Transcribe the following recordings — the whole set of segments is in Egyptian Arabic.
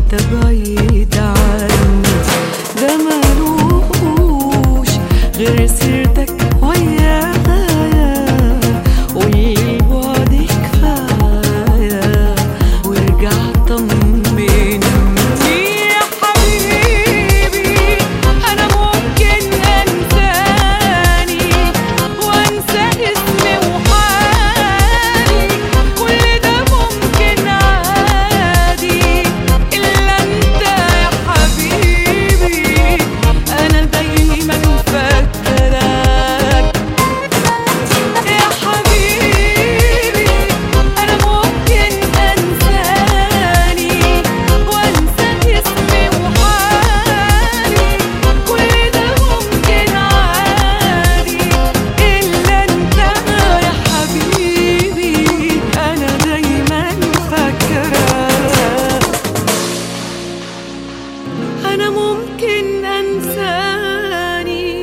وانت بعيد عني ده ملوش غير سيرتك ويايا والبعد كفاية وارجع طمني يا حبيبي أنا ممكن أنساني وأنسى اسمي وحالي كل ده ممكن عادي إلا أنت يا حبيبي أنا دايما فاكراك يا حبيبي أنا ممكن أنساني وأنسى اسمي وحالي كل ده ممكن عادي إلا أنت يا حبيبي أنا دايما فاكراك أنا ممكن أنساني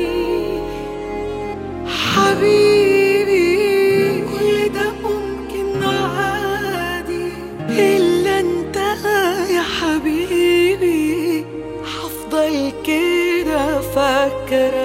حبيبي كل ده ممكن عادي إلا أنت يا حبيبي هفضل كده فاكرة